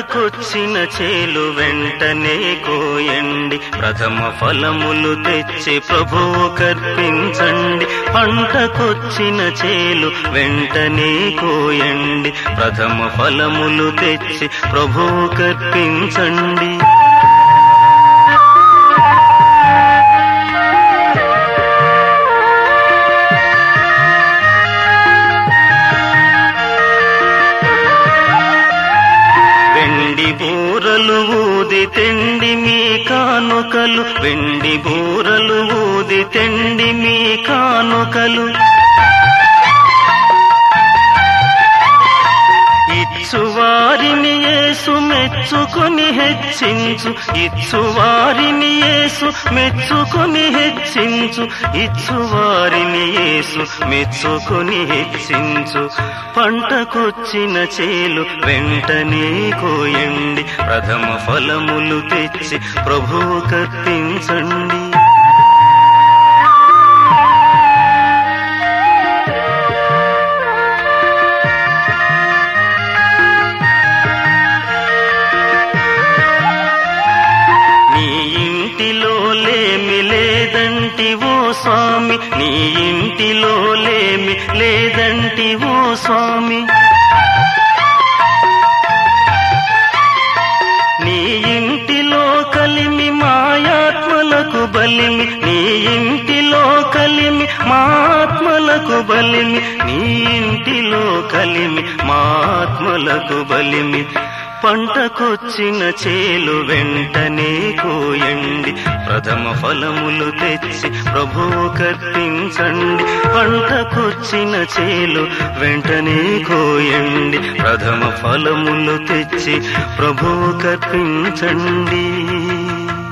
పంటకొచ్చిన చేలు వెంటనే కోయండి ప్రథమ ఫలములు తెచ్చి ప్రభువు కర్పించండి పంటకొచ్చిన చేలు వెంటనే కోయండి ప్రథమ ఫలములు తెచ్చి ప్రభువు కర్పించండి వెండి బూరలు ఊది తెండి మీ కానుకలు వెండి బూరలు ఊది తెండి మీ కానుకలు ఇచ్చువారిని యేసు మెచ్చుకొని హెచ్చించు ఇచ్చువారిని యేసు మెచ్చుకొని హెచ్చించు ఇచ్చువారిని యేసు మెచ్చుకొని హెచ్చించు పంటకొచ్చిన చేలు వెంటనే కోయండి ప్రథమ ఫలములు తెచ్చి ప్రభువు కర్పించండి నీ ఇంటిలో లేమి లేదంటి ఓ స్వామి నీ ఇంటిలో లేమి లేదంటి ఓ స్వామి నీ ఇంటిలో కలిమి మాయాత్మలకు బలిమి నీ ఇంటిలో కలిమి మాత్మలకు బలిమి నీ ఇంటిలో కలిమి మాత్మలకు బలిమి పంటకొచ్చిన చేలు వెంటనే కోయండి ప్రథమ ఫలములు తెచ్చి ప్రభువు కర్పించండి పంటకొచ్చిన చేలు వెంటనే కోయండి ప్రథమ ఫలములు తెచ్చి ప్రభువు కర్పించండి